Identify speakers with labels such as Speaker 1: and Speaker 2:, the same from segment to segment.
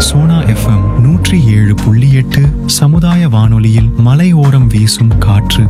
Speaker 1: Sona FM நூற்றி ஏழு புள்ளி எட்டு சமுதாய வானொலியில் மலையோரம் வீசும் காற்று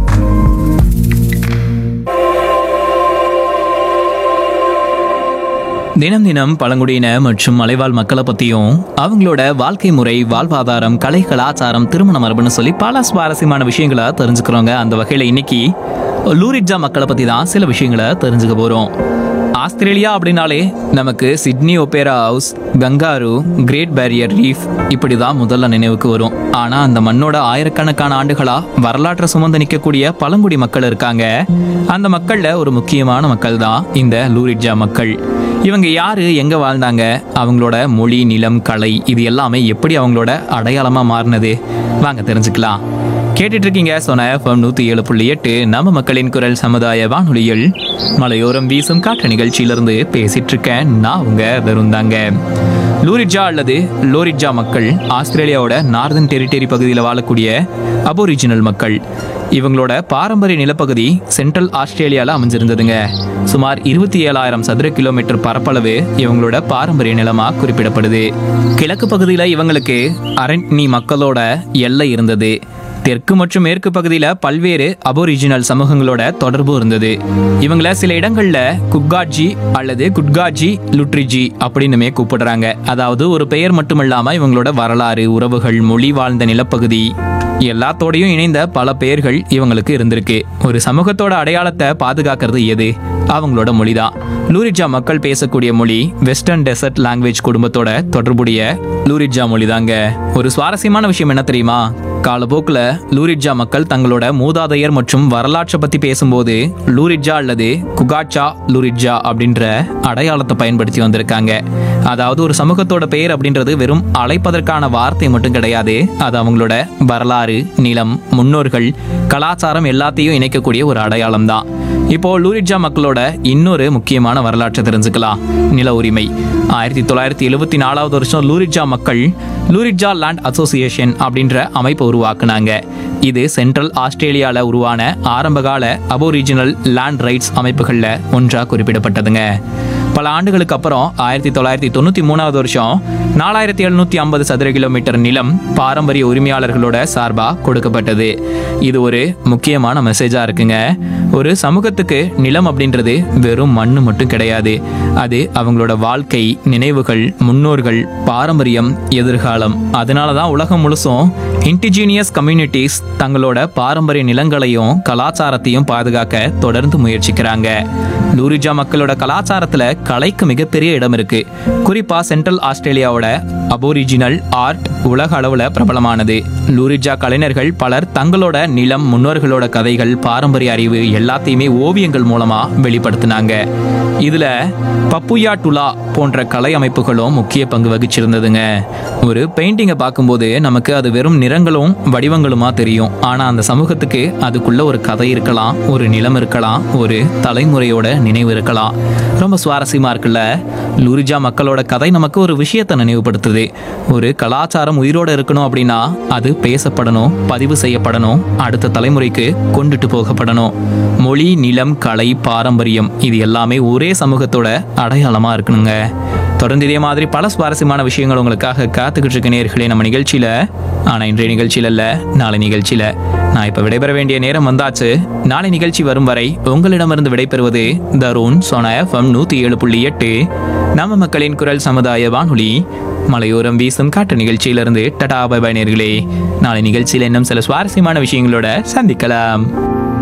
Speaker 2: தினம் தினம் பழங்குடியின மற்றும் மலைவாழ் மக்களை பத்தியும் அவங்களோட வாழ்க்கை முறை வாழ்வாதாரம் கலை கலாச்சாரம் திருமண மரபுன்னு சொல்லி பல சுவாரஸ்யமான விஷயங்களை தெரிஞ்சுக்கிறோங்க அந்த வகையில இன்னைக்கு லூரிட்ஜா மக்களை பத்தி தான் சில விஷயங்களை தெரிஞ்சுக்க போறோம் ஆஸ்திரேலியா அப்படின்னாலே நமக்கு Sydney opera house kangaroo great barrier reef இப்படி தான் முதல்ல நினைவுக்கு வரும் ஆனா அந்த மண்ணோட ஆயிரக்கணக்கான ஆண்டுகளா வரலாற்றை சுமந்து நிற்கக்கூடிய பழங்குடி மக்கள் இருக்காங்க அந்த மக்கள்ல ஒரு முக்கியமான மக்கள் தான் இந்த லூரிட்ஜா மக்கள் இவங்க யாரு எங்க வாழ்ந்தாங்க அவங்களோட மொழி நிலம் கலை இது எல்லாமே எப்படி அவங்களோட அடையாளமா மாறினது வாங்க தெரிஞ்சுக்கலாம் கேட்டுட்டு இருக்கீங்க சொன்ன எஃப்எம் நூத்தி ஏழு புள்ளி எட்டு நம்ம மக்களின் குரல் சமுதாய வானொலியில் மலையோரம் வீசும் காற்று நிகழ்ச்சியிலிருந்து பேசிட்டு இருக்கேன் நான் உங்க வருந்தாங்க லூரிட்ஜா அல்லது லோரிட்ஜா மக்கள் ஆஸ்திரேலியாவோட நார்தன் டெரிட்டரி பகுதியில் வாழக்கூடிய அபோரிஜினல் மக்கள் இவங்களோட பாரம்பரிய நிலப்பகுதி சென்ட்ரல் ஆஸ்திரேலியால அமைஞ்சிருந்ததுங்க சுமார் இருபத்தி ஏழாயிரம் சதுர கிலோமீட்டர் பரப்பளவு இவங்களோட பாரம்பரிய நிலமா குறிப்பிடப்படுது கிழக்கு பகுதியில இவங்களுக்கு அரண்னி மக்களோட எல்லை இருந்தது தெற்கு மற்றும் மேற்கு பகுதியில பல்வேறு அபோரிஜினல் சமூகங்களோட தொடர்பு இருந்தது இவங்கள சில இடங்கள்ல குட்காட்ஜி அல்லது குட்காஜி லுட்ரிஜி அப்படின்னுமே கூப்பிடுறாங்க அதாவது ஒரு பெயர் மட்டுமில்லாம இவங்களோட வரலாறு உறவுகள் மொழி வாழ்ந்த நிலப்பகுதி எல்லாத்தோடையும் இணைந்த பல பெயர்கள் இவங்களுக்கு இருந்திருக்கு ஒரு சமூகத்தோட அடையாளத்தை பாதுகாக்கிறது எது அவங்களோட மொழிதான் லூரிஜா மக்கள் பேசக்கூடிய மொழி வெஸ்டர்ன் டெசர்ட் லாங்குவேஜ் குடும்பத்தோட தொடர்புடைய லூரிஜா மொழிதாங்க ஒரு சுவாரஸ்யமான விஷயம் என்ன தெரியுமா காலப்போக்கில் லூரிட்ஜா மக்கள் தங்களோட மூதாதையர் மற்றும் வரலாற்றை பத்தி பேசும்போது லூரிட்ஜா அல்லது குகாச்சா லூரிட்ஜா அப்படின்ற அடையாளத்தை பயன்படுத்தி வந்திருக்காங்க அதாவது ஒரு சமூகத்தோட பெயர் அப்படின்றது வெறும் அழைப்பதற்கான வார்த்தை மட்டும் கிடையாது அது அவங்களோட வரலாறு நிலம் முன்னோர்கள் கலாச்சாரம் எல்லாத்தையும் இணைக்கக்கூடிய ஒரு அடையாளம் தான் இப்போ லூரிட்ஜா மக்களோட இன்னொரு முக்கியமான வரலாற்றை தெரிஞ்சுக்கலாம் நில உரிமை ஆயிரத்தி தொள்ளாயிரத்தி எழுபத்தி நாலாவது வருஷம் லூரிட்ஜா மக்கள் லூரிட்ஜா லேண்ட் அசோசியேஷன் அப்படின்ற அமைப்பை உருவாக்குனாங்க இது சென்ட்ரல் ஆஸ்திரேலியால உருவான ஆரம்பகால அபோரிஜினல் லேண்ட் ரைட்ஸ் அமைப்புகள்ல ஒன்றா குறிப்பிடப்பட்டதுங்க பல ஆண்டுகளுக்கு அப்புறம் ஆயிரத்தி தொள்ளாயிரத்தி தொண்ணூத்தி மூணாவது வருஷம் நாலாயிரத்தி எழுநூத்தி ஐம்பது சதுர கிலோமீட்டர் நிலம் பாரம்பரிய உரிமையாளர்களோட சார்பா கொடுக்கப்பட்டது இது ஒரு முக்கியமான மெசேஜா இருக்குங்க ஒரு சமூகத்துக்கு நிலம் அப்படின்றது வெறும் மண்ணு மட்டும் கிடையாது அது அவங்களோட வாழ்க்கை நினைவுகள் முன்னோர்கள் பாரம்பரியம் எதிர்காலம் அதனால தான் உலகம் முழுசும் இன்டிஜீனியஸ் கம்யூனிட்டிஸ் தங்களோட பாரம்பரிய நிலங்களையும் கலாச்சாரத்தையும் பாதுகாக்க தொடர்ந்து முயற்சிக்கிறாங்க லூரிஜா மக்களோட கலாச்சாரத்துல கலைக்கு மிகப்பெரிய இடம் இருக்கு குறிப்பா சென்ட்ரல் ஆஸ்திரேலியாவோட அபோரிஜினல் ஆர்ட் உலக அளவுல பிரபலமானது லூரிஜா கலைஞர்கள் பலர் தங்களோட நிலம் முன்னோர்களோட கதைகள் பாரம்பரிய அறிவு எல்லாத்தையுமே ஓவியங்கள் மூலமா வெளிப்படுத்தினாங்க இதுல பப்புயா டுலா போன்ற கலை அமைப்புகளும் முக்கிய பங்கு வகிச்சிருந்ததுங்க ஒரு பெயிண்டிங்கை பார்க்கும்போது நமக்கு அது வெறும் நிறங்களும் வடிவங்களுமா தெரியும் ஆனா அந்த சமூகத்துக்கு அதுக்குள்ள ஒரு கதை இருக்கலாம் ஒரு நிலம் இருக்கலாம் ஒரு தலைமுறையோட நினைவு இருக்கலாம் ரொம்ப சுவாரஸ்யமா இருக்குல்ல லூரிஜா மக்களோட கதை நமக்கு ஒரு விஷயத்தை நினைவுபடுத்துது ஒரு கலாச்சாரம் உயிரோட இருக்கணும் அப்படின்னா அது பேசப்படணும் பதிவு செய்யப்படணும் அடுத்த தலைமுறைக்கு கொண்டுட்டு போகப்படணும் மொழி நிலம் கலை பாரம்பரியம் இது எல்லாமே ஒரே சமூகத்தோட அடையாளமா இருக்கணுங்க தொடர்ந்து இதே மாதிரி பல சுவாரஸ்யமான விஷயங்கள் உங்களுக்காக காத்துக்கிட்டு இருக்க நேர்களே நம்ம நிகழ்ச்சியில ஆனா இன்றைய நிகழ்ச்சியில இல்ல நாளை நிகழ்ச்சியில நான் இப்ப விடைபெற வேண்டிய நேரம் வந்தாச்சு நாளை நிகழ்ச்சி வரும் வரை உங்களிடமிருந்து விடைபெறுவது தருண் சோனா எஃப்எம் நூத்தி ஏழு புள்ளி எட்டு நம்ம மக்களின் குரல் சமுதாய வானொலி மலையோரம் வீசும் காட்டு நிகழ்ச்சியிலிருந்து டடா பை நேர்களே நாளை நிகழ்ச்சியில் இன்னும் சில சுவாரஸ்யமான விஷயங்களோட சந்திக்கலாம்